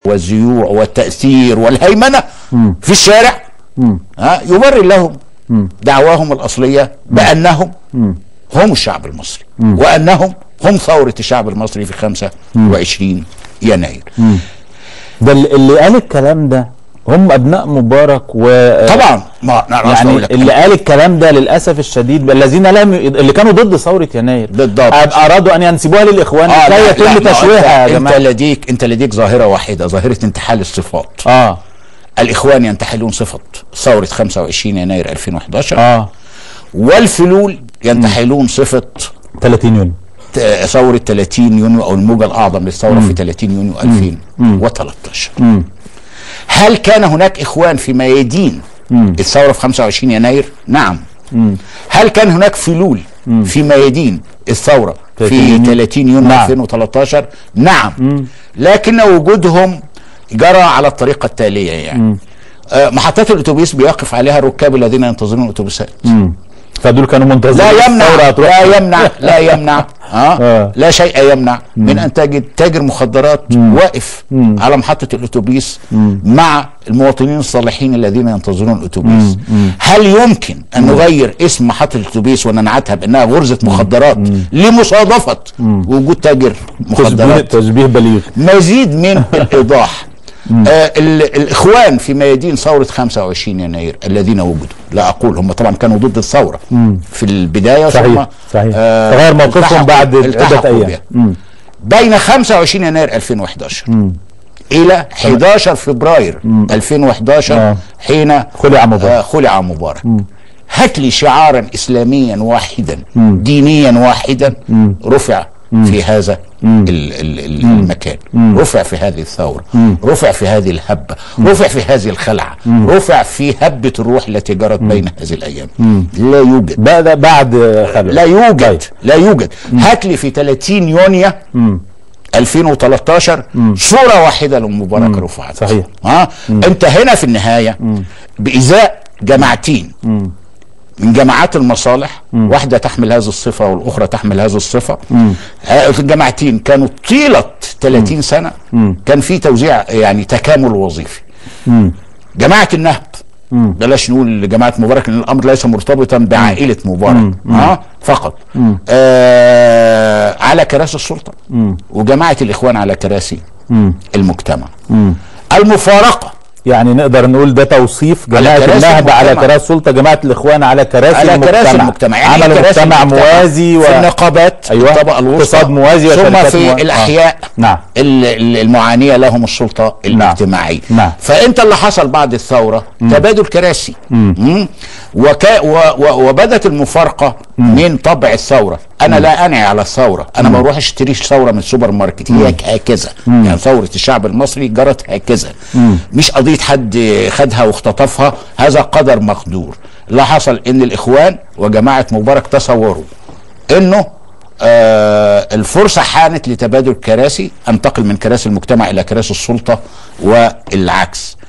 والزيوع والتأثير والهيمنة في الشارع ها يبرر لهم دعواهم الأصلية بأنهم هم الشعب المصري وأنهم هم ثورة الشعب المصري في 25 يناير ده اللي اللي قال الكلام ده هم ابناء مبارك و طبعا ما أنا قصدي يعني أقول لك اللي قال الكلام ده للاسف الشديد الذين لم اللي كانوا ضد ثوره يناير بالضبط. أب- ارادوا ان ينسبوها للاخوان آه، كي لا، لا، يتم ما هو تشويهها يا أنت- انت جماعه لديك انت لديك ظاهره واحده ظاهره انتحال الصفات اه الاخوان ينتحلون صفه ثوره 25 يناير 2011 اه والفلول ينتحلون صفه 30 يونيو ت- ثوره 30 يونيو او الموجه الاعظم للثوره في 30 يونيو 2013 هل كان هناك اخوان في ميادين الثوره في 25 يناير؟ نعم هل كان هناك فلول في ميادين الثوره 30 في يونيو؟ 30 يونيو نعم. 2013 نعم لكن وجودهم جرى على الطريقه التاليه يعني آه، محطات الاتوبيس بيقف عليها الركاب الذين ينتظرون الاتوبيسات فدول كانوا منتظرين لا يمنع الثورة هتروح لا فين. يمنع لا يمنع ها آه. لا شيء يمنع من ان تجد تاجر مخدرات واقف على محطه الاتوبيس مع المواطنين الصالحين الذين ينتظرون الاتوبيس هل يمكن ان نغير اسم محطه الاتوبيس وننعتها بانها غرزه مخدرات لمصادفه وجود تاجر تشبيه مخدرات تشبيه بليغ مزيد من الايضاح آه ال- الاخوان في ميادين ثوره 25 يناير الذين وجدوا لا اقول هم طبعا كانوا ضد الثوره في البدايه صحيح، ثم صحيح. تغير موقفهم التحقوا- بعد عدة التحقوا أيام. بها. مم. بين 25 يناير 2011 الى 11 فبراير 2011 آه. حين خلع مبارك. آه خلع مبارك هات لي شعارا اسلاميا واحدا دينيا واحدا رفع في هذا ال ال ال المكان رفع في هذه الثورة رفع في هذه الهبة رفع في هذه الخلعة رفع في هبة الروح التي جرت بين هذه الأيام لا يوجد بعد بعد خلع لا يوجد طيب. لا يوجد هات لي في 30 يونيو 2013 صورة واحدة لمبارك رفعت صحيح. ها انت هنا في النهاية بإزاء جماعتين من جماعات المصالح واحدة تحمل هذه الصفة والأخرى تحمل هذه الصفة آه، الجماعتين كانوا طيلة 30 سنة كان في توزيع يعني تكامل وظيفي جماعة النهب بلاش نقول جماعة مبارك لأن الأمر ليس مرتبطا بعائلة مبارك ها فقط آه على كراسي السلطة وجماعة الإخوان على كراسي المجتمع المفارقة يعني نقدر نقول ده توصيف جماعه كراسي النهب على المجتمع. كراسي السلطه جماعه الاخوان على كراسي على المجتمع كراسي المجتمع يعني عملوا كراسي مجتمع المجتمع موازي في النقابات أيوة. الطبقة الوسطى اقتصاد موازي ثم وشركات في موا- الأحياء آه. نعم ال- ال- المعانية لهم السلطة الاجتماعية نعم. فأنت اللي حصل بعد الثورة تبادل كراسي مم. وكا و و وبدت المفارقة من طبع الثورة أنا لا أنعي على الثورة أنا ما بروح أشتري ثورة من سوبر ماركت هي هكذا يعني ثورة الشعب المصري جرت هكذا مش قضية حد خدها واختطفها هذا قدر مقدور اللي حصل إن الإخوان وجماعة مبارك تصوروا إنه آه الفرصة حانت لتبادل كراسي انتقل من كراسي المجتمع إلى كراسي السلطة والعكس